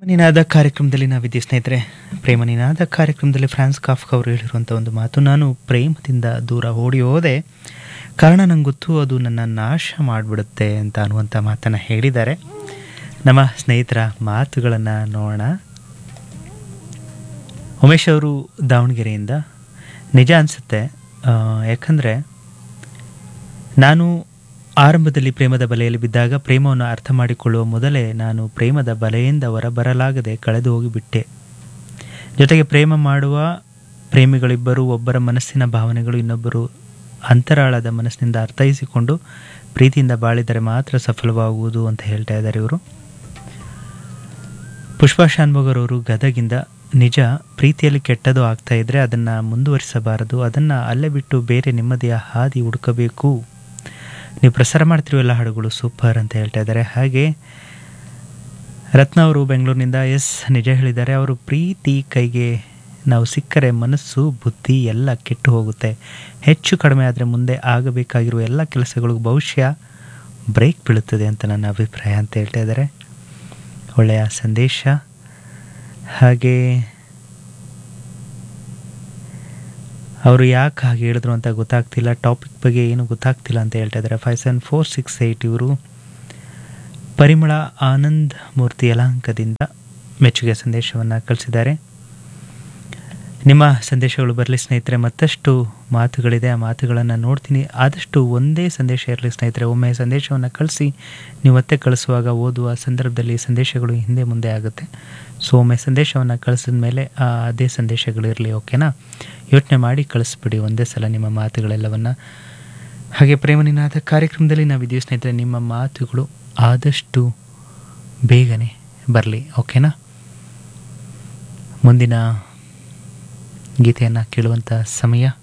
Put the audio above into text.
ನಿನಾದ ಕಾರ್ಯಕ್ರಮದಲ್ಲಿ ನಾವಿದ್ದೀವಿ ಸ್ನೇಹಿತರೆ ಪ್ರೇಮ ನಿನಾದ ಕಾರ್ಯಕ್ರಮದಲ್ಲಿ ಫ್ರಾನ್ಸ್ ಕಾಫ್ಕ ಅವರು ಹೇಳಿರುವಂಥ ಒಂದು ಮಾತು ನಾನು ಪ್ರೇಮದಿಂದ ದೂರ ಓಡಿ ಹೋದೆ ಕಾರಣ ನಂಗೆ ಗೊತ್ತು ಅದು ನನ್ನ ನಾಶ ಮಾಡಿಬಿಡುತ್ತೆ ಅಂತ ಅನ್ನುವಂಥ ಮಾತನ್ನು ಹೇಳಿದ್ದಾರೆ ನಮ್ಮ ಸ್ನೇಹಿತರ ಮಾತುಗಳನ್ನು ನೋಡೋಣ ಉಮೇಶ್ ಅವರು ದಾವಣಗೆರೆಯಿಂದ ನಿಜ ಅನಿಸುತ್ತೆ ಯಾಕಂದರೆ ನಾನು ಆರಂಭದಲ್ಲಿ ಪ್ರೇಮದ ಬಲೆಯಲ್ಲಿ ಬಿದ್ದಾಗ ಪ್ರೇಮವನ್ನು ಅರ್ಥ ಮಾಡಿಕೊಳ್ಳುವ ಮೊದಲೇ ನಾನು ಪ್ರೇಮದ ಬಲೆಯಿಂದ ಹೊರಬರಲಾಗದೆ ಕಳೆದು ಹೋಗಿಬಿಟ್ಟೆ ಜೊತೆಗೆ ಪ್ರೇಮ ಮಾಡುವ ಪ್ರೇಮಿಗಳಿಬ್ಬರು ಒಬ್ಬರ ಮನಸ್ಸಿನ ಭಾವನೆಗಳು ಇನ್ನೊಬ್ಬರು ಅಂತರಾಳದ ಮನಸ್ಸಿನಿಂದ ಅರ್ಥೈಸಿಕೊಂಡು ಪ್ರೀತಿಯಿಂದ ಬಾಳಿದರೆ ಮಾತ್ರ ಸಫಲವಾಗುವುದು ಅಂತ ಹೇಳ್ತಾ ಇದ್ದಾರೆ ಇವರು ಪುಷ್ಪಾ ಶಾನ್ಭೋಗರವರು ಗದಗಿಂದ ನಿಜ ಪ್ರೀತಿಯಲ್ಲಿ ಕೆಟ್ಟದು ಆಗ್ತಾ ಇದ್ರೆ ಅದನ್ನು ಮುಂದುವರಿಸಬಾರದು ಅದನ್ನು ಅಲ್ಲೇ ಬಿಟ್ಟು ಬೇರೆ ನೆಮ್ಮದಿಯ ಹಾದಿ ಹುಡುಕಬೇಕು ನೀವು ಪ್ರಸಾರ ಮಾಡ್ತಿರೋ ಎಲ್ಲ ಹಾಡುಗಳು ಸೂಪರ್ ಅಂತ ಹೇಳ್ತಾ ಇದ್ದಾರೆ ಹಾಗೆ ರತ್ನ ಅವರು ಬೆಂಗಳೂರಿನಿಂದ ಎಸ್ ನಿಜ ಹೇಳಿದ್ದಾರೆ ಅವರು ಪ್ರೀತಿ ಕೈಗೆ ನಾವು ಸಿಕ್ಕರೆ ಮನಸ್ಸು ಬುದ್ಧಿ ಎಲ್ಲ ಕೆಟ್ಟು ಹೋಗುತ್ತೆ ಹೆಚ್ಚು ಕಡಿಮೆ ಆದರೆ ಮುಂದೆ ಆಗಬೇಕಾಗಿರುವ ಎಲ್ಲ ಕೆಲಸಗಳಿಗೂ ಭವಿಷ್ಯ ಬ್ರೇಕ್ ಬೀಳುತ್ತದೆ ಅಂತ ನನ್ನ ಅಭಿಪ್ರಾಯ ಅಂತ ಹೇಳ್ತಾ ಇದ್ದಾರೆ ಒಳ್ಳೆಯ ಸಂದೇಶ ಹಾಗೆ ಅವರು ಯಾಕೆ ಹಾಗೆ ಹೇಳಿದ್ರು ಅಂತ ಗೊತ್ತಾಗ್ತಿಲ್ಲ ಟಾಪಿಕ್ ಬಗ್ಗೆ ಏನು ಗೊತ್ತಾಗ್ತಿಲ್ಲ ಅಂತ ಹೇಳ್ತಾ ಇದ್ದಾರೆ five seven four six eight ಇವರು ಪರಿಮಳ ಆನಂದ್ ಮೂರ್ತಿ ಯಲಾಂಕದಿಂದ ಮೆಚ್ಚುಗೆ ಸಂದೇಶವನ್ನು ಕಳಿಸಿದ್ದಾರೆ ನಿಮ್ಮ ಸಂದೇಶಗಳು ಬರಲಿ ಸ್ನೇಹಿತರೆ ಮತ್ತಷ್ಟು ಮಾತುಗಳಿದೆ ಆ ಮಾತುಗಳನ್ನು ನೋಡ್ತೀನಿ ಆದಷ್ಟು ಒಂದೇ ಸಂದೇಶ ಇರಲಿ ಸ್ನೇಹಿತರೆ ಒಮ್ಮೆ ಸಂದೇಶವನ್ನು ಕಳಿಸಿ ನೀವು ಮತ್ತೆ ಕಳಿಸುವಾಗ ಓದುವ ಸಂದರ್ಭದಲ್ಲಿ ಸಂದೇಶಗಳು ಹಿಂದೆ ಮುಂದೆ ಆಗುತ್ತೆ ಸೊ ಒಮ್ಮೆ ಸಂದೇಶವನ್ನು ಕಳಿಸಿದ ಮೇಲೆ ಅದೇ ಸಂದೇಶಗಳಿರಲಿ ಓಕೆನಾ ಯೋಚನೆ ಮಾಡಿ ಕಳಿಸ್ಬಿಡಿ ಒಂದೇ ಸಲ ನಿಮ್ಮ ಮಾತುಗಳೆಲ್ಲವನ್ನು ಹಾಗೆ ಪ್ರೇಮನಿನಾದ ಕಾರ್ಯಕ್ರಮದಲ್ಲಿ ನಾವಿದ್ದೀವಿ ಸ್ನೇಹಿತರೆ ನಿಮ್ಮ ಮಾತುಗಳು ಆದಷ್ಟು ಬೇಗನೆ ಬರಲಿ ಓಕೆನಾ ಮುಂದಿನ ಗೀತೆಯನ್ನು ಕೇಳುವಂಥ ಸಮಯ